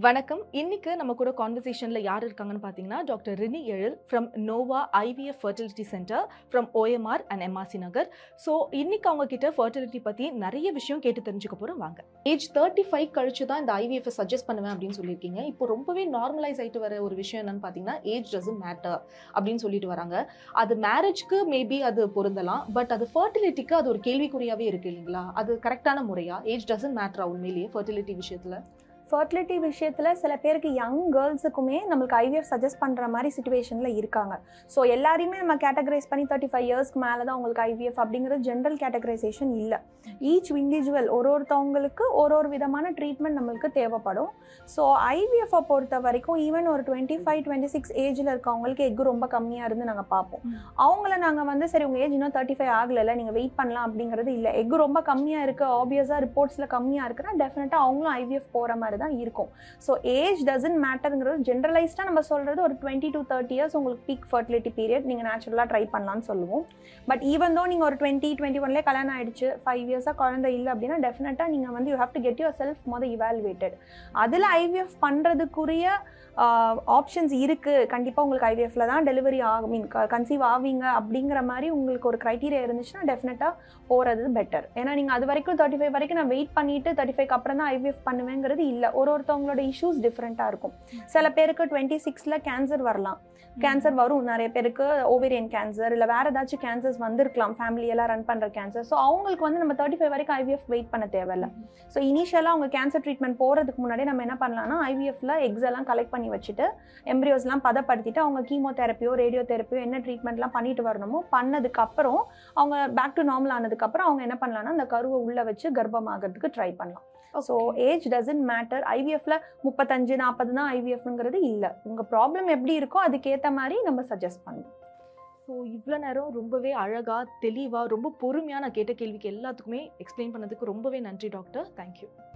வணக்கம் இன்னைக்கு நம்ம கூட கான்வர்சேஷன்ல யார் இருக்காங்கன்னு பார்த்தீங்கன்னா doctor Rini Ezhil from Nova IVF fertility centre from OMR and MRC Nagar so இன்னைக்கு அவங்க கிட்ட ஃபர்டிலிட்டி பத்தி நிறைய விஷயம் கேட்டு தெரிஞ்சுக்க போறோம் வாங்க ஏஜ் தேர்ட்டி ஃபைவ் கழிச்சு தான் இந்த ஐவிஎஃப் சஜஸ்ட் பண்ணுவேன் அப்படின்னு சொல்லியிருக்கீங்க இப்போ ரொம்பவே நார்மலைஸ் ஆயிட்டு வர ஒரு விஷயம் என்னன்னு பார்த்தீங்கன்னா ஏஜ் டசன் மேட்டர் அப்படின்னு சொல்லிட்டு வராங்க அது மேரேஜ்க்கு மேபி அது பொருந்தலாம் பட் அது ஃபர்டிலிட்டிக்கு அது ஒரு கேள்விக்குறியாவே இருக்கு இல்லைங்களா அது கரெக்டான முறையா ஏஜ் டசன் மேட்டரா உண்மையிலேயே ஃபர்டிலிட்டி விஷயத்துல ஃபர்டிலிட்டி விஷயத்தில் சில பேருக்கு யங் கேர்ள்ஸுக்குமே நம்மளுக்கு ஐவிஎஃப் சஜஸ்ட் பண்ணுற மாதிரி சுச்சுவேஷனில் இருக்காங்க ஸோ எல்லாரையுமே நம்ம கேட்டகரைஸ் பண்ணி தேர்ட்டி ஃபைவ் இயர்ஸ்க்கு மேலே தான் உங்களுக்கு ஐவிஎஃப் அப்படிங்கிறது ஜென்ரல் கேட்டகரைசேஷன் இல்லை ஈச் இண்டிவிஜுவல் ஒரு ஒருத்தவங்களுக்கு ஒரு ஒரு விதமான ட்ரீட்மெண்ட் நம்மளுக்கு தேவைப்படும் ஸோ ஐவிஎஃப்பை பொறுத்த வரைக்கும் ஈவன் ஒரு டுவெண்ட்டி ஃபைவ் டுவெண்ட்டி சிக்ஸ் ஏஜில் இருக்கவங்களுக்கு எக் ரொம்ப கம்மியாக இருந்து நாங்கள் பார்ப்போம் ம். அவங்கள நாங்கள் வந்து சரி உங்கள் ஏஜ் இன்னும் தேர்ட்டி ஃபைவ் ஆகலைல்ல நீங்கள் வெயிட் பண்ணலாம் அப்படிங்கிறது இல்லை எக் ரொம்ப கம்மியாக இருக்குது ஆப்வியஸாக ரிப்போர்ட்ஸில் கம்மியாக இருக்குன்னா டெஃபினட்டாக அவங்களும் ஐவிஎஃப் போகிற மாதிரி தான் இருக்கும் ஸோ ஏஜ் டசன்ட் மேட்டருங்கிறது ஜென்ரலைஸ்டாக நம்ம சொல்கிறது ஒரு டுவெண்ட்டி டு தேர்ட்டி இயர்ஸ் உங்களுக்கு பீக் ஃபர்டிலிட்டி பீரியட் நீங்கள் நேச்சுரலாக ட்ரை பண்ணலாம்னு சொல்லுவோம் பட் ஈவன் தோ நீங்கள் ஒரு டுவெண்ட்டி டுவெண்ட்டி ஒன்லேயே கல்யாணம் ஆயிடுச்சு ஃபைவ் இயர்ஸாக குழந்தை இல்லை அப்படின்னா டெஃபினட்டாக நீங்கள் வந்து you have to get yourself மொதல் இவாலுவேட்டட் அதில் ஐவிஎஃப் பண்ணுறதுக்குரிய ஆப்ஷன்ஸ் இருக்குது கண்டிப்பாக உங்களுக்கு ஐவிஎஃப்ல தான் டெலிவரி ஆகும் மீன் கன்சீவ் ஆவீங்க அப்படிங்கிற மாதிரி உங்களுக்கு ஒரு க்ரைட்டீரியா இருந்துச்சுன்னா டெஃபினட்டாக போகிறது பெட்டர் ஏன்னா நீங்கள் அது வரைக்கும் தேர்ட்டி ஃபைவ் வரைக்கும் நான் வெயிட் பண்ணிட்டு தேர்ட்டி ஃபைவ் அப்புறம் தான் ஐவிஎஃப் பண்ணுவேங்கிறது இல்லை ஒரு ஒருத்தவங்களோட இஷ்யூஸ் டிஃப்ரெண்ட்டாக இருக்கும் சில பேருக்கு டுவெண்ட்டி சிக்ஸில் கேன்சர் வரலாம் கேன்சர் வரும் நிறைய பேருக்கு ஓவேரியன் கேன்சர் இல்லை வேறு ஏதாச்சும் கேன்சர்ஸ் வந்திருக்கலாம் ஃபேமிலியெல்லாம் ரன் பண்ணுற கேன்சர் ஸோ அவங்களுக்கு வந்து நம்ம தேர்ட்டி ஃபைவ் வரைக்கும் ஐவிஎஃப் வெயிட் பண்ண தேவையில்ல ஸோ இனிஷியலாக அவங்க கேன்சர் ட்ரீட்மெண்ட் போகிறதுக்கு முன்னாடி நம்ம என்ன பண்ணலாம்னா ஐவிஎஃப்ல எக்ஸ் எல்லாம் கலெக்ட் பண்ணி வச்சுட்டு எம்ப்ரியோஸ்லாம் பதப்படுத்திட்டு அவங்க கீமோ தெரப்பியோ ரேடியோ தெரப்பியோ என்ன ட்ரீட்மெண்ட்லாம் பண்ணிட்டு வரணுமோ பண்ணதுக்கப்புறம் அவங்க பேக் டு நார்மல் ஆனதுக்கப்புறம் அவங்க என்ன பண்ணலாம்னா அந்த கருவை உள்ளே வச்சு கர்ப்பமாகறதுக்கு ட்ரை பண்ணலாம் ஸோ ஏஜ் டசன்ட் மேட்டர் ஐவிஎஃப்ல முப்பத்தஞ்சு நாற்பது தான் ஐவிஎஃப்ங்கிறது இல்லை உங்கள் ப்ராப்ளம் எப்படி இருக்கோ அதுக்கேற்ற மாதிரி நம்ம சஜஸ்ட் பண்ணுவோம் ஸோ இவ்வளோ நேரம் ரொம்பவே அழகாக தெளிவாக ரொம்ப பொறுமையாக நான் கேட்ட கேள்விக்கு எல்லாத்துக்குமே எக்ஸ்பிளைன் பண்ணதுக்கு ரொம்பவே நன்றி டாக்டர் தேங்க்யூ